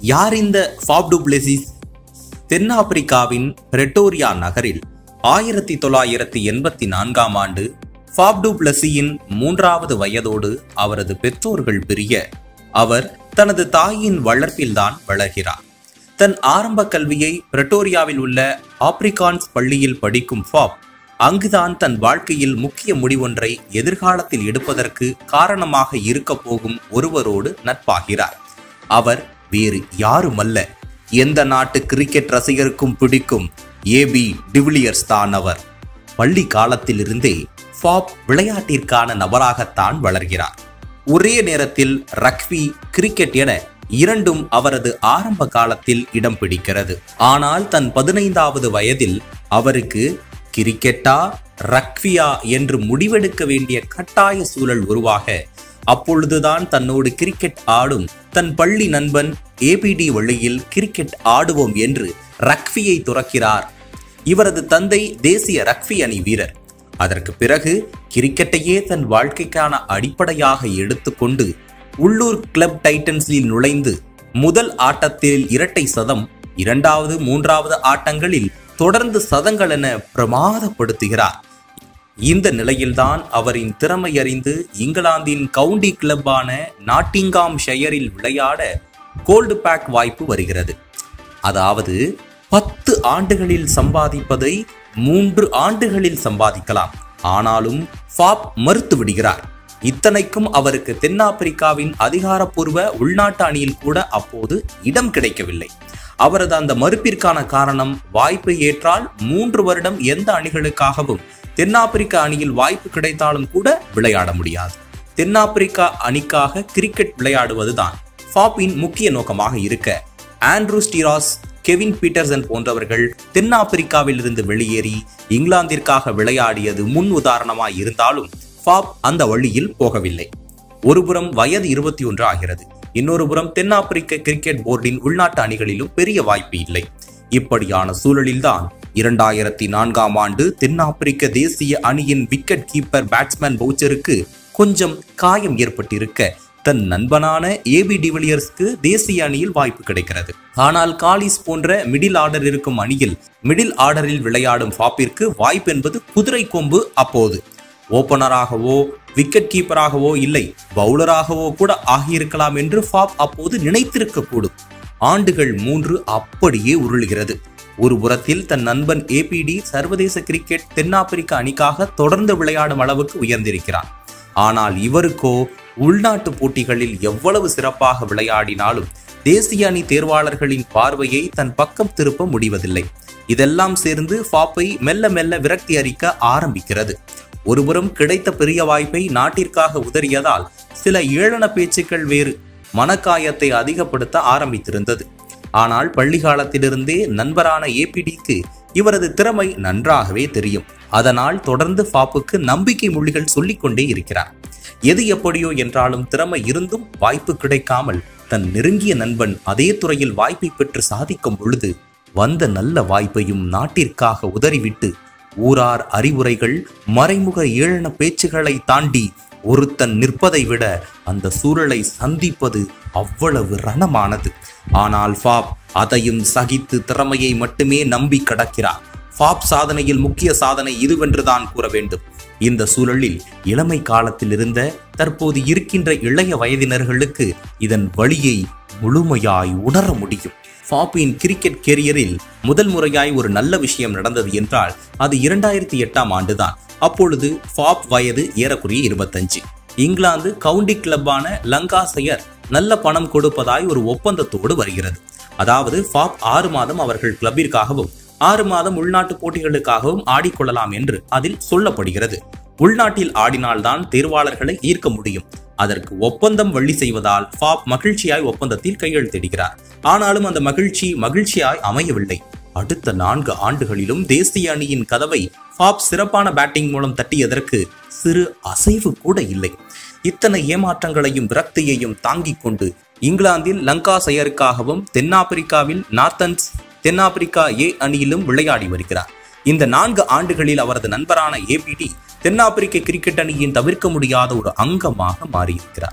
யார் இந்த Faf to Plessis தென்னாப்பிரிக்காவின் பிரெட்டோரியா நகரில் ஆயிரத்தி தொள்ளாயிரத்தி எண்பத்தி நான்காம் ஆண்டு ஃபாப்டு பிளஸியின் மூன்றாவது வயதோடு அவரது பெற்றோர்கள் பிரிய அவர் தனது தாயின் வளர்ப்பில்தான் வளர்கிறார் தன் ஆரம்ப கல்வியை பிரெட்டோரியாவில் உள்ள ஆப்ரிகான்ஸ் பள்ளியில் படிக்கும் ஃபாப் அங்குதான் தன் வாழ்க்கையில் முக்கிய முடிவொன்றை எதிர்காலத்தில் எடுப்பதற்கு காரணமாக இருக்கப் போகும் ஒருவரோடு நட்பாகிறார் அவர் வேறு யாருமல்ல எந்த நாட்டு கிரிக்கெட் ரசிகருக்கும் பிடிக்கும் ஏபி டிவிலியர்ஸ் தான் அவர் பள்ளி காலத்திலிருந்தே ஃபாப் விளையாட்டிற்கான நபராகத்தான் வளர்கிறார் ஒரே நேரத்தில் ரக்வி கிரிக்கெட் என இரண்டும் அவரது ஆரம்ப காலத்தில் இடம் பிடிக்கிறது ஆனால் தன் பதினைந்தாவது வயதில் அவருக்கு கிரிக்கெட்டா ரக்வியா என்று முடிவெடுக்க வேண்டிய கட்டாய சூழல் உருவாக அப்பொழுதுதான் தன்னோடு கிரிக்கெட் ஆடும் தன் பள்ளி நண்பன் ஏபிடி வழியில் கிரிக்கெட் ஆடுவோம் என்று ரக்வியை துறக்கிறார் இவரது தந்தை தேசிய ரக்வி அணி வீரர் அதற்கு பிறகு கிரிக்கெட்டையே தன் வாழ்க்கைக்கான அடிப்படையாக எடுத்துக்கொண்டு உள்ளூர் கிளப் டைட்டன்ஸில் நுழைந்து முதல் ஆட்டத்தில் இரட்டை சதம் இரண்டாவது மூன்றாவது ஆட்டங்களில் தொடர்ந்து சதங்கள் என பிரமாதப்படுத்துகிறார் இந்த நிலையில்தான் அவரின் திறமை அறிந்து இங்கிலாந்தின் கவுண்டி கிளப்பான நாட்டிங்காம் ஷெயரில் விளையாட கோல்டு பேக் வாய்ப்பு வருகிறது அதாவது பத்து ஆண்டுகளில் சம்பாதிப்பதை மூன்று ஆண்டுகளில் சம்பாதிக்கலாம் ஆனாலும் ஃபாப் மறுத்து விடுகிறார் இத்தனைக்கும் அவருக்கு தென்னாப்பிரிக்காவின் அதிகாரப்பூர்வ உள்நாட்டு அணியில் கூட அப்போது இடம் கிடைக்கவில்லை அவரது அந்த மறுப்பிற்கான காரணம் வாய்ப்பை ஏற்றால் மூன்று வருடம் எந்த அணிகளுக்காகவும் தென்னாப்பிரிக்க அணியில் வாய்ப்பு கிடைத்தாலும் கூட விளையாட முடியாது தென்னாப்பிரிக்கா அணிக்காக கிரிக்கெட் விளையாடுவதுதான் ஃபாப்பின் முக்கிய நோக்கமாக இருக்க ஆண்ட்ரூ ஸ்டீராஸ் கெவின் பீட்டர்சன் போன்றவர்கள் தென்னாப்பிரிக்காவில் இருந்து வெளியேறி இங்கிலாந்திற்காக விளையாடியது முன் உதாரணமாய் இருந்தாலும் ஃபாப் அந்த வழியில் போகவில்லை ஒருபுறம் வயது இருபத்தி ஒன்று ஆகிறது இன்னொரு புறம் தென்னாப்பிரிக்க கிரிக்கெட் போர்டின் உள்நாட்டு அணிகளிலும் பெரிய வாய்ப்பு இல்லை இப்படியான சூழலில்தான் இரண்டாயிரத்தி நான்காம் ஆண்டு தென்னாப்பிரிக்க தேசிய அணியின் விக்கெட் கீப்பர் பேட்ஸ்மேன் பவுச்சருக்கு கொஞ்சம் காயம் ஏற்பட்டிருக்க தன் நண்பனான ஏபி டிவிலியர்ஸ்க்கு தேசிய அணியில் வாய்ப்பு கிடைக்கிறது ஆனால் காலிஸ் போன்ற மிடில் ஆர்டர் இருக்கும் அணியில் மிடில் ஆர்டரில் விளையாடும் ஃபாப்பிற்கு வாய்ப்பு என்பது குதிரை கொம்பு அப்போது ஓபனராகவோ விக்கெட் கீப்பராகவோ இல்லை பவுலராகவோ கூட ஆகியிருக்கலாம் என்று ஃபாப் அப்போது நினைத்திருக்க கூடும் ஆண்டுகள் மூன்று அப்படியே உருளுகிறது ஒரு புறத்தில் தன் நண்பன் ஏபிடி சர்வதேச கிரிக்கெட் தென்னாப்பிரிக்க அணிக்காக தொடர்ந்து விளையாடும் அளவுக்கு உயர்ந்திருக்கிறார் ஆனால் இவருக்கோ உள்நாட்டு போட்டிகளில் எவ்வளவு சிறப்பாக விளையாடினாலும் தேசிய அணி தேர்வாளர்களின் பார்வையை தன் பக்கம் திருப்ப முடிவதில்லை இதெல்லாம் சேர்ந்து ஃபாப்பை மெல்ல மெல்ல விரக்தி அறிக்க ஆரம்பிக்கிறது ஒருபுறம் கிடைத்த பெரிய வாய்ப்பை நாட்டிற்காக உதறியதால் சில ஏளன பேச்சுக்கள் வேறு மனக்காயத்தை அதிகப்படுத்த ஆரம்பித்திருந்தது ஆனால் பள்ளி காலத்திலிருந்தே நண்பரான ஏபிடிக்கு இவரது திறமை நன்றாகவே தெரியும் அதனால் தொடர்ந்து ஃபாப்புக்கு நம்பிக்கை மொழிகள் சொல்லிக்கொண்டே இருக்கிறார் எது எப்படியோ என்றாலும் திறமை இருந்தும் வாய்ப்பு கிடைக்காமல் தன் நெருங்கிய நண்பன் அதே துறையில் வாய்ப்பை பெற்று சாதிக்கும் பொழுது வந்த நல்ல வாய்ப்பையும் நாட்டிற்காக உதறிவிட்டு ஊரார் அறிவுரைகள் மறைமுக ஏளன பேச்சுகளை தாண்டி ஒருத்தன் நிற்பதை விட அந்த சூழலை சந்திப்பது அவ்வளவு ரணமானது ஆனால் ஃபாப் அதையும் சகித்து திறமையை மட்டுமே நம்பி கடக்கிறார் ஃபாப் சாதனையில் முக்கிய சாதனை இதுவென்றுதான் கூற வேண்டும் இந்த சூழலில் இளமை காலத்தில் இருந்த தற்போது இருக்கின்ற இளைய வயதினர்களுக்கு இதன் வழியை முழுமையாய் உணர முடியும் ஃபாப்பின் கிரிக்கெட் கெரியரில் முதல் முறையாய் ஒரு நல்ல விஷயம் நடந்தது என்றால் அது இரண்டாயிரத்தி எட்டாம் ஆண்டுதான் அப்பொழுது ஃபாப் வயது ஏறக்குறைய இருபத்தஞ்சு இங்கிலாந்து கவுண்டி கிளப்பான லங்காசையர் நல்ல பணம் கொடுப்பதாய் ஒரு ஒப்பந்தத்தோடு வருகிறது அதாவது ஃபாப் ஆறு மாதம் அவர்கள் கிளப்பிற்காகவும் ஆறு மாதம் உள்நாட்டு போட்டிகளுக்காகவும் ஆடிக்கொள்ளலாம் என்று அதில் சொல்லப்படுகிறது உள்நாட்டில் ஆடினால்தான் தேர்வாளர்களை ஈர்க்க முடியும் அதற்கு ஒப்பந்தம் வள்ளி செய்வதால் ஃபாப் மகிழ்ச்சியாய் ஒப்பந்தத்தில் கையெழுத்திடுகிறார் ஆனாலும் அந்த மகிழ்ச்சி மகிழ்ச்சியாய் அமையவில்லை அடுத்த நான்கு ஆண்டுகளிலும் தேசிய அணியின் கதவை ஃபாப் சிறப்பான பேட்டிங் மூலம் தட்டியதற்கு சிறு அசைவு கூட இல்லை இத்தனை ஏமாற்றங்களையும் விரக்தியையும் தாங்கிக் கொண்டு இங்கிலாந்தில் லங்கா செயருக்காகவும் தென்னாப்பிரிக்காவில் நார்த்தன்ஸ் தென்னாப்பிரிக்கா ஏ அணியிலும் விளையாடி வருகிறார் இந்த நான்கு ஆண்டுகளில் அவரது நண்பரான ஏபிடி தென்னாப்பிரிக்க கிரிக்கெட் அணியின் தவிர்க்க முடியாத ஒரு அங்கமாக மாறியிருக்கிறார்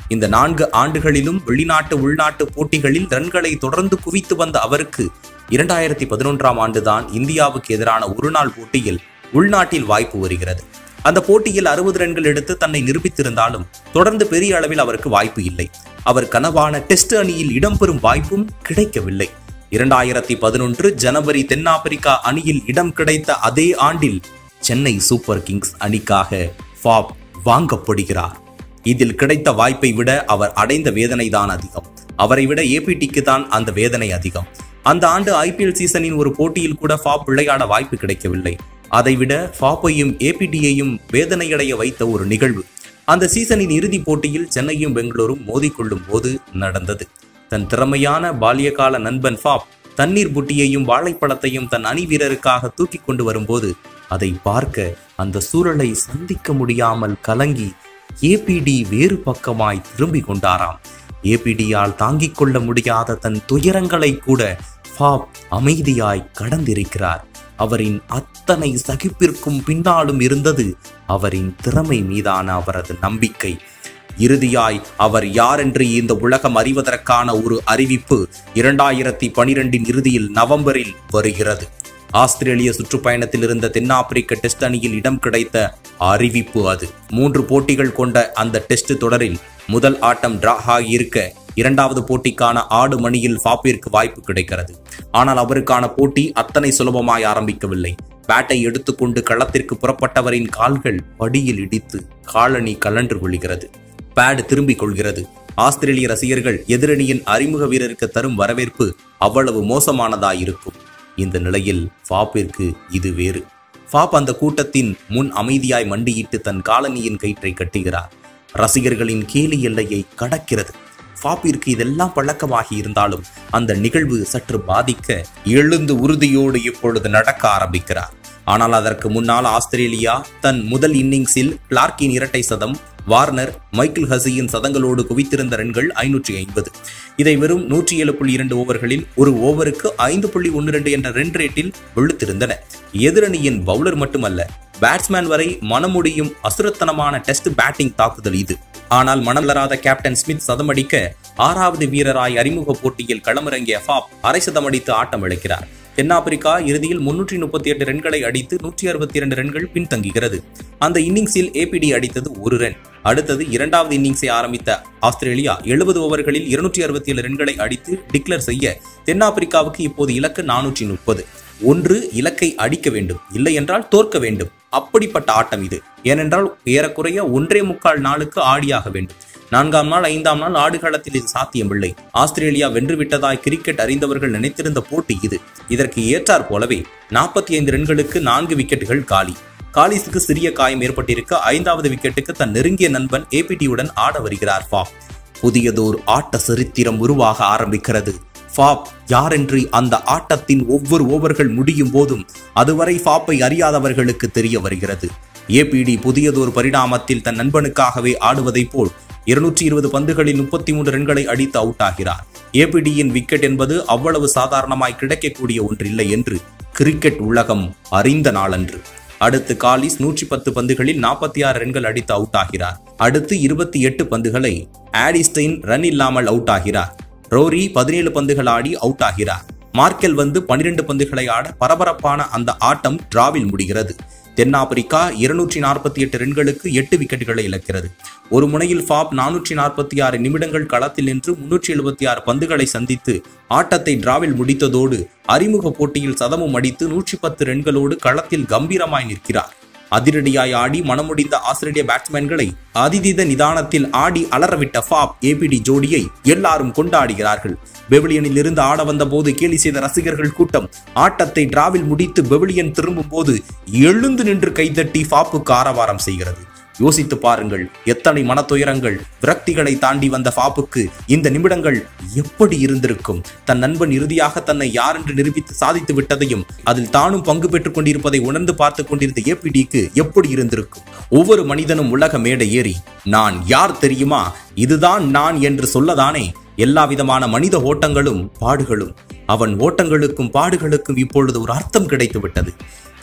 இந்த நான்கு ஆண்டுகளிலும் வெளிநாட்டு உள்நாட்டு போட்டிகளில் ரன்களை தொடர்ந்து குவித்து வந்த அவருக்கு இரண்டாயிரத்தி பதினொன்றாம் ஆண்டுதான் இந்தியாவுக்கு எதிரான ஒருநாள் போட்டியில் உள்நாட்டில் வாய்ப்பு வருகிறது அந்த போட்டியில் அறுபது ரன்கள் எடுத்து தன்னை நிரூபித்திருந்தாலும் தொடர்ந்து பெரிய அளவில் அவருக்கு வாய்ப்பு இல்லை அவர் கனவான டெஸ்ட் அணியில் இடம்பெறும் வாய்ப்பும் கிடைக்கவில்லை இரண்டாயிரத்தி பதினொன்று ஜனவரி தென்னாப்பிரிக்கா அணியில் இடம் கிடைத்த அதே ஆண்டில் சென்னை சூப்பர் கிங்ஸ் அணிக்காக ஃபாப் வாங்கப்படுகிறார் இதில் கிடைத்த வாய்ப்பை விட அவர் அடைந்த வேதனை தான் அதிகம் அவரை விட ஏபிடிக்கு தான் அந்த வேதனை அதிகம் அந்த ஆண்டு ஐபிஎல் சீசனின் ஒரு போட்டியில் கூட ஃபாப் விளையாட வாய்ப்பு கிடைக்கவில்லை அதைவிட ஃபாப்பையும் ஏபிடியையும் வேதனையடைய வைத்த ஒரு நிகழ்வு அந்த சீசனின் இறுதிப் போட்டியில் சென்னையும் பெங்களூரும் மோதிக்கொள்ளும் போது நடந்தது தன் திறமையான பால்யகால நண்பன் ஃபாப் தண்ணீர் புட்டியையும் வாழைப்பழத்தையும் தன் அணி வீரருக்காக தூக்கி கொண்டு வரும்போது அதை பார்க்க அந்த சூழலை சந்திக்க முடியாமல் கலங்கி ஏபிடி வேறு பக்கமாய் திரும்பிக் கொண்டாராம் ஏபிடியால் தாங்கிக் கொள்ள முடியாத தன் துயரங்களை கூட ஃபாப் அமைதியாய் கடந்திருக்கிறார் அவரின் அத்தனை சகிப்பிற்கும் பின்னாலும் இருந்தது அவரின் திறமை மீதான அவரது நம்பிக்கை இறுதியாய் அவர் யாரென்று இந்த உலகம் அறிவதற்கான ஒரு அறிவிப்பு இரண்டாயிரத்தி பனிரெண்டின் இறுதியில் நவம்பரில் வருகிறது ஆஸ்திரேலிய சுற்றுப்பயணத்தில் இருந்த தென்னாப்பிரிக்க டெஸ்ட் அணியில் இடம் கிடைத்த அறிவிப்பு அது மூன்று போட்டிகள் கொண்ட அந்த டெஸ்ட் தொடரில் முதல் ஆட்டம் டிரா ஆகியிருக்க இரண்டாவது போட்டிக்கான ஆடு மணியில் ஃபாப்பிற்கு வாய்ப்பு கிடைக்கிறது ஆனால் அவருக்கான போட்டி அத்தனை சுலபமாய் ஆரம்பிக்கவில்லை பேட்டை எடுத்துக்கொண்டு களத்திற்கு புறப்பட்டவரின் கால்கள் படியில் இடித்து காலணி கலன்று விழுகிறது பேட் திரும்பிக் கொள்கிறது ஆஸ்திரேலிய ரசிகர்கள் எதிரணியின் அறிமுக வீரருக்கு தரும் வரவேற்பு அவ்வளவு மோசமானதாயிருக்கும் இந்த நிலையில் ஃபாப்பிற்கு இது வேறு ஃபாப் அந்த கூட்டத்தின் முன் அமைதியாய் மண்டியிட்டு தன் காலனியின் கயிற்றை கட்டுகிறார் ரசிகர்களின் கேலி எல்லையை கடக்கிறது ஃபாப்பிற்கு இதெல்லாம் பழக்கமாகி இருந்தாலும் அந்த நிகழ்வு சற்று பாதிக்க எழுந்து உறுதியோடு இப்பொழுது நடக்க ஆரம்பிக்கிறார் ஆனால் அதற்கு முன்னால் ஆஸ்திரேலியா தன் முதல் இன்னிங்ஸில் கிளார்க்கின் இரட்டை சதம் வார்னர் மைக்கேல் ஹசியின் சதங்களோடு குவித்திருந்த ரன்கள் ஐநூற்றி ஐம்பது இதை வெறும் நூற்றி ஏழு புள்ளி இரண்டு ஓவர்களில் ஒரு ஓவருக்கு ஐந்து புள்ளி ஒன்று ரெண்டு என்ற ரன் ரேட்டில் வெளுத்திருந்தன எதிரணியின் பவுலர் மட்டுமல்ல பேட்ஸ்மேன் வரை மனமுடியும் அசுரத்தனமான டெஸ்ட் பேட்டிங் தாக்குதல் இது ஆனால் மனமலராத கேப்டன் ஸ்மித் சதமடிக்க ஆறாவது வீரராய் அறிமுக போட்டியில் களமிறங்கிய ஃபாப் அரை சதமடித்து ஆட்டம் இழக்கிறார் தென்னாப்பிரிக்கா இறுதியில் முன்னூற்றி முப்பத்தி எட்டு ரன்களை அடித்து நூற்றி அறுபத்தி இரண்டு ரன்கள் பின்தங்குகிறது அந்த இன்னிங்ஸில் ஏபிடி அடித்தது ஒரு ரன் அடுத்தது இரண்டாவது இன்னிங்ஸை ஆரம்பித்த ஆஸ்திரேலியா எழுபது ஓவர்களில் இருநூற்றி அறுபத்தி ஏழு ரன்களை அடித்து டிக்ளேர் செய்ய தென்னாப்பிரிக்காவுக்கு இப்போது இலக்கு நானூற்றி முப்பது ஒன்று இலக்கை அடிக்க வேண்டும் இல்லை என்றால் தோற்க வேண்டும் அப்படிப்பட்ட ஆட்டம் இது ஏனென்றால் ஏறக்குறைய ஒன்றே முக்கால் நாளுக்கு ஆடியாக வேண்டும் நான்காம் நாள் ஐந்தாம் நாள் ஆடுகளத்தில் இது சாத்தியமில்லை ஆஸ்திரேலியா வென்றுவிட்டதாய் கிரிக்கெட் அறிந்தவர்கள் நினைத்திருந்த போட்டி இது இதற்கு ஏற்றாற் போலவே நாற்பத்தி ஐந்து ரன்களுக்கு நான்கு விக்கெட்டுகள் காலி காலிஸுக்கு சிறிய காயம் ஏற்பட்டிருக்க ஐந்தாவது விக்கெட்டுக்கு தன் நெருங்கிய நண்பன் ஏபிடியுடன் ஆட வருகிறார் ஃபாப் புதியதோர் ஆட்ட சரித்திரம் உருவாக ஆரம்பிக்கிறது ஃபாப் யாரென்று அந்த ஆட்டத்தின் ஒவ்வொரு ஓவர்கள் முடியும் போதும் அதுவரை ஃபாப்பை அறியாதவர்களுக்கு தெரிய வருகிறது ஏபிடி புதியதொரு பரிணாமத்தில் தன் நண்பனுக்காகவே ஆடுவதைப் போல் இருநூற்றி இருபது பந்துகளில் முப்பத்தி மூன்று ரன்களை அடித்து அவுட் ஆகிறார் ஏபிடியின் விக்கெட் என்பது அவ்வளவு சாதாரணமாய் கிடைக்கக்கூடிய ஒன்றில்லை என்று கிரிக்கெட் உலகம் அறிந்த நாளன்று அடுத்து காலிஸ் நூற்றி பத்து பந்துகளில் நாற்பத்தி ஆறு ரன்கள் அடித்து அவுட் ஆகிறார் அடுத்து இருபத்தி எட்டு பந்துகளை ஆடிஸ்டைன் ரன் இல்லாமல் அவுட் ஆகிறார் ரோரி பதினேழு பந்துகள் ஆடி அவுட் ஆகிறார் மார்க்கெல் வந்து பனிரெண்டு பந்துகளை ஆட பரபரப்பான அந்த ஆட்டம் டிராவில் முடிகிறது தென்னாப்பிரிக்கா இருநூற்றி நாற்பத்தி எட்டு ரன்களுக்கு எட்டு விக்கெட்டுகளை இழக்கிறது ஒரு முனையில் ஃபாப் நானூற்றி நாற்பத்தி ஆறு நிமிடங்கள் களத்தில் நின்று முன்னூற்றி எழுபத்தி ஆறு பந்துகளை சந்தித்து ஆட்டத்தை டிராவில் முடித்ததோடு அறிமுக போட்டியில் சதமும் அடித்து நூற்றி பத்து ரன்களோடு களத்தில் கம்பீரமாய் நிற்கிறார் அதிரடியாய் ஆடி மனமுடிந்த ஆஸ்திரேலிய பேட்ஸ்மேன்களை அதிதீத நிதானத்தில் ஆடி அலறவிட்ட ஃபாப் ஏபிடி ஜோடியை எல்லாரும் கொண்டாடுகிறார்கள் பெவிலியனில் இருந்து ஆட வந்த போது கேலி செய்த ரசிகர்கள் கூட்டம் ஆட்டத்தை டிராவில் முடித்து பெவிலியன் திரும்பும் போது எழுந்து நின்று கைதட்டி ஃபாப்புக்கு ஆரவாரம் செய்கிறது யோசித்து பாருங்கள் எத்தனை மனத்துயரங்கள் விரக்திகளை தாண்டி வந்த ஃபாப்புக்கு இந்த நிமிடங்கள் எப்படி இருந்திருக்கும் தன் நண்பன் இறுதியாக தன்னை யார் என்று நிரூபித்து சாதித்து விட்டதையும் அதில் தானும் பங்கு பெற்றுக் கொண்டிருப்பதை உணர்ந்து பார்த்து கொண்டிருந்த ஏபிடிக்கு எப்படி இருந்திருக்கும் ஒவ்வொரு மனிதனும் உலக மேடை ஏறி நான் யார் தெரியுமா இதுதான் நான் என்று சொல்லதானே எல்லா விதமான மனித ஓட்டங்களும் பாடுகளும் அவன் ஓட்டங்களுக்கும் பாடுகளுக்கும் இப்பொழுது ஒரு அர்த்தம் கிடைத்து விட்டது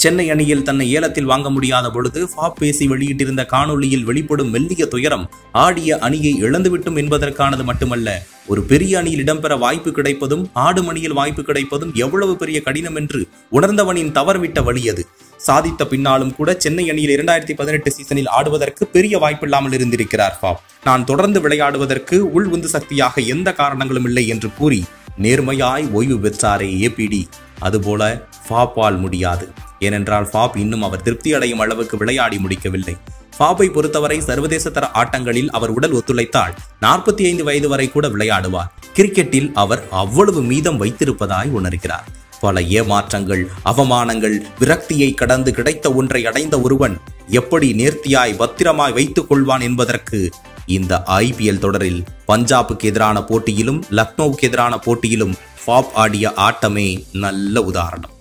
சென்னை அணியில் தன்னை ஏலத்தில் வாங்க முடியாத பொழுது ஃபாப் பேசி வெளியிட்டிருந்த காணொளியில் வெளிப்படும் மெல்லிய துயரம் ஆடிய அணியை இழந்துவிட்டும் என்பதற்கானது மட்டுமல்ல ஒரு பெரிய அணியில் இடம்பெற வாய்ப்பு கிடைப்பதும் ஆடும் அணியில் வாய்ப்பு கிடைப்பதும் எவ்வளவு பெரிய கடினம் என்று உணர்ந்தவனின் தவறுவிட்ட வழி அது சாதித்த பின்னாலும் கூட சென்னை அணியில் இரண்டாயிரத்தி பதினெட்டு சீசனில் ஆடுவதற்கு பெரிய வாய்ப்பில்லாமல் இருந்திருக்கிறார் ஃபாப் நான் தொடர்ந்து விளையாடுவதற்கு உள் உந்து சக்தியாக எந்த காரணங்களும் இல்லை என்று கூறி நேர்மையாய் ஓய்வு பெற்றாரே ஏபிடி அதுபோல ஃபாப்பால் முடியாது ஏனென்றால் ஃபாப் இன்னும் அவர் திருப்தி அடையும் அளவுக்கு விளையாடி முடிக்கவில்லை ஃபாப்பை பொறுத்தவரை சர்வதேச தர ஆட்டங்களில் அவர் உடல் ஒத்துழைத்தால் நாற்பத்தி ஐந்து வயது வரை கூட விளையாடுவார் கிரிக்கெட்டில் அவர் அவ்வளவு மீதம் வைத்திருப்பதாய் உணர்கிறார் பல ஏமாற்றங்கள் அவமானங்கள் விரக்தியை கடந்து கிடைத்த ஒன்றை அடைந்த ஒருவன் எப்படி நேர்த்தியாய் பத்திரமாய் வைத்துக் கொள்வான் என்பதற்கு இந்த ஐபிஎல் தொடரில் பஞ்சாபுக்கு எதிரான போட்டியிலும் லக்னோவுக்கு எதிரான போட்டியிலும் ஃபாப் ஆடிய ஆட்டமே நல்ல உதாரணம்